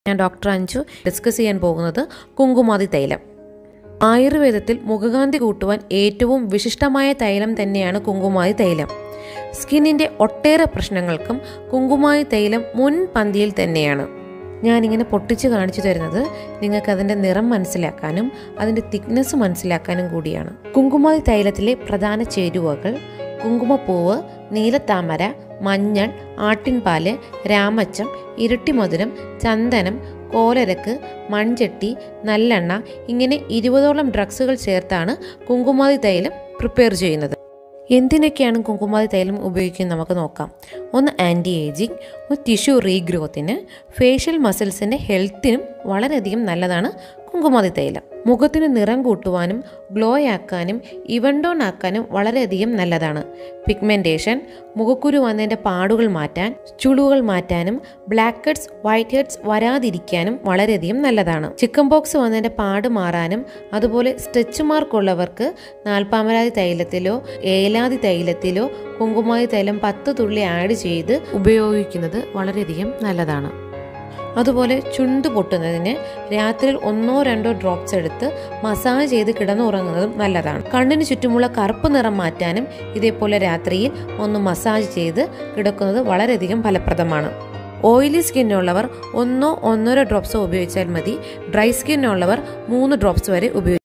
ഞാൻ doctor Anju discuss ചെയ്യാൻ പോകുന്നത് കുങ്കുമാതി തൈലം ആയുർവേദത്തിൽ മുഖകാന്തി കൂട്ടുവാൻ ഏറ്റവും വിശിഷ്ടമായ തൈലം തന്നെയാണ് കുങ്കുമാതി തൈലം സ്കിന്നിൻ്റെ ഒട്ടേറെ പ്രശ്നങ്ങൾക്കും കുങ്കുമാതി തൈലം മുൻപന്തിയിൽ തന്നെയാണ് ഞാനിങ്ങനെ പൊട്ടിച്ച് കാണിച്ചു തരുന്നത് നിങ്ങൾക്ക് അതിൻ്റെ നിറം മനസ്സിലാക്കാനും അതിൻ്റെ തിക്നെസ് മനസ്സിലാക്കാനും കൂടിയാണ് കുങ്കുമാതി തൈലത്തിലെ പ്രധാന ചേരുവകൾ കുങ്കുമപ്പൂവ് നീലത്താമര മഞ്ഞൾ ആട്ടിൻപാല് രാമച്ചം ഇരട്ടിമധുരം ചന്ദനം കോലരക്ക് മൺചട്ടി നല്ലെണ്ണ ഇങ്ങനെ ഇരുപതോളം ഡ്രഗ്സുകൾ ചേർത്താണ് കുങ്കുമാതി തൈലം പ്രിപ്പയർ ചെയ്യുന്നത് എന്തിനൊക്കെയാണ് കുങ്കുമാതി തൈലം ഉപയോഗിക്കുന്നത് നമുക്ക് നോക്കാം ഒന്ന് ആൻറ്റി ഏജിങ് ഒന്ന് ടിഷ്യൂ റീഗ്രോത്തിന് ഫേഷ്യൽ മസിൽസിൻ്റെ ഹെൽത്തിനും വളരെയധികം നല്ലതാണ് കുങ്കുമാതി തൈലം മുഖത്തിന് നിറം കൂട്ടുവാനും ഗ്ലോ ആക്കാനും ഇവൻഡോൺ ആക്കാനും വളരെയധികം നല്ലതാണ് പിഗ്മെൻറ്റേഷൻ മുഖക്കുരു വന്നതിൻ്റെ പാടുകൾ മാറ്റാൻ ചുളിവുകൾ മാറ്റാനും ബ്ലാക്ക് ഹെഡ്സ് വൈറ്റ് ഹെഡ്സ് വരാതിരിക്കാനും വളരെയധികം നല്ലതാണ് ചിക്കൻ ബോക്സ് വന്നതിൻ്റെ പാട് മാറാനും അതുപോലെ സ്ട്രെച്ച് മാർക്ക് ഉള്ളവർക്ക് നാൽപ്പാമരാതി തൈലത്തിലോ ഏലാതി തൈലത്തിലോ കുങ്കുമാതി തൈലം പത്ത് തുള്ളി ആഡ് ചെയ്ത് ഉപയോഗിക്കുന്നത് വളരെയധികം നല്ലതാണ് അതുപോലെ ചുണ്ട് പൊട്ടുന്നതിന് രാത്രിയിൽ ഒന്നോ രണ്ടോ ഡ്രോപ്സ് എടുത്ത് മസാജ് ചെയ്ത് കിടന്നുറങ്ങുന്നതും നല്ലതാണ് കണ്ണിന് ചുറ്റുമുള്ള കറുപ്പ് നിറം മാറ്റാനും ഇതേപോലെ രാത്രിയിൽ ഒന്ന് മസാജ് ചെയ്ത് കിടക്കുന്നത് വളരെയധികം ഫലപ്രദമാണ് ഓയിലി സ്കിന്നുള്ളവർ ഒന്നോ ഒന്നര ഡ്രോപ്സോ ഉപയോഗിച്ചാൽ മതി ഡ്രൈ സ്കിന്നുള്ളവർ മൂന്ന് ഡ്രോപ്സ് വരെ ഉപയോഗിക്കും